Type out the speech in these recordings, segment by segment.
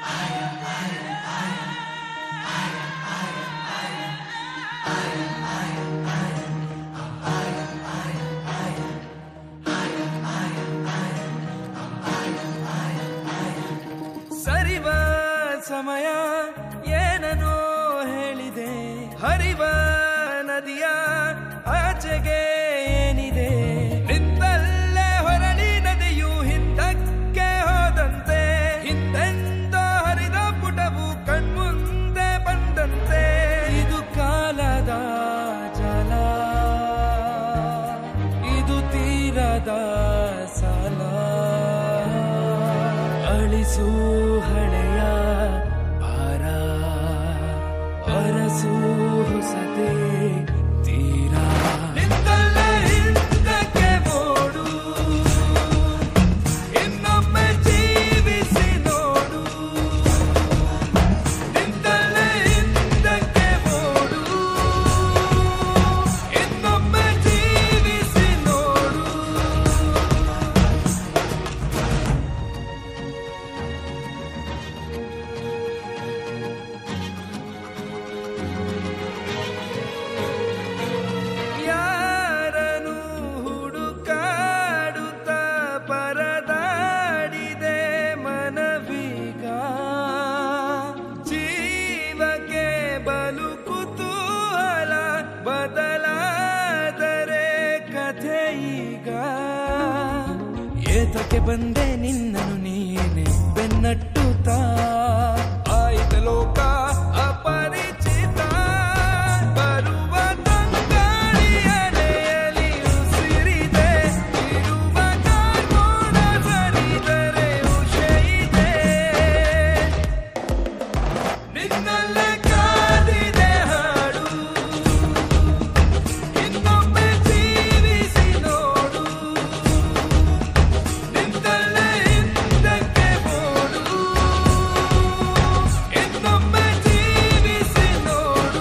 ಸರಿವ ಸಮಯ ಏನನೋ ಹೇಳಿದೆ ಹರಿವ ನದಿಯ ಆಚೆಗೆ ಏನಿದೆ ನಿಂತಲ್ಲೇ ಹೊರಳಿ ನದಿಯು ಹಿಂದಕ್ಕೆ ಹೋದಂತೆ ಹಿಂದೆಂದೋ ಹರಿದ ಪುಟವು ಕಣ್ಮುಂದೆ ಬಂದಂತೆ ಇದು ಕಾಲದ ಜಲ ಇದು ತೀರದ ಸಾಲ ಅಳಿಸು ಹಳೆಯ ಭಾರ ಅರಸು ಹೊಸದೇ ತೀರ ನಿಂತಲ್ಲೇ ಹಿಂದಕ್ಕೆ ಓಡು ಇನ್ನೊಮ್ಮೆ ಜೀವಿಸಿ ನೋಡು ನಿಂತಲ್ಲೇ ಹಿಂದಕ್ಕೆ ಓಡು ಇನ್ನೊಮ್ಮೆ ಜೀವಿಸಿ ನೋಡು ಯಾರನು ಹುಡುಕಾಡುತ್ತ ಪರದಾಡಿದೆ ಮನವೀಗ ಜೀವಕ್ಕೆ ಬಲು ಕುತೂಹಲ ಬದಲಾದರೆ ಕಥೆ ಈಗ ಏತಕ್ಕೆ ಬಂದೆ ನಿನ್ನನು ನೀನೆ ಬೆನ್ನಟ್ಟುತ್ತ ಆಯ್ತ ಲೋಕ ಅಪರಿಚಿತ ಬರುವ ತಂಗಾಳಿಯಲೆಯಲ್ಲಿ ಉಸಿರಿದೆ ಇರುವ ಕಾರ್ಮೋಡ ಸರಿದರೆ ಉಷೆಯಿದೆ ನಿನ್ನಲ್ಲೇ ಕಾದಿದೆ ಹಾಡು ಇನ್ನೊಮ್ಮೆ ಜೀವಿಸಿ ನೋಡು ನಿಂತಲ್ಲೇ ಹಿಂದಕ್ಕೆ ಓಡು ಇನ್ನೊಮ್ಮೆ ಜೀವಿಸಿ ನೋಡು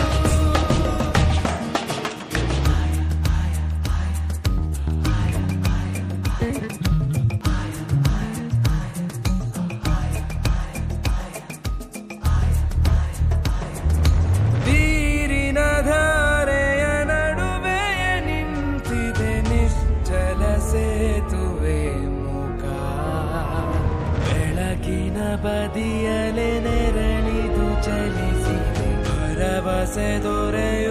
ನೀರಿನ ಧಾರೆಯ ನಡುವೆ ನಿಂತಿದೆ ನಿಶ್ಚಲ ಸೇತುವೆ ಮುಖ ಬೆಳಕಿನ ಬದಿಯಲೆ ನೆರಳಿದು ಚಲಿಸಿದೆ ಭರವಸೆ ದೊರೆಯ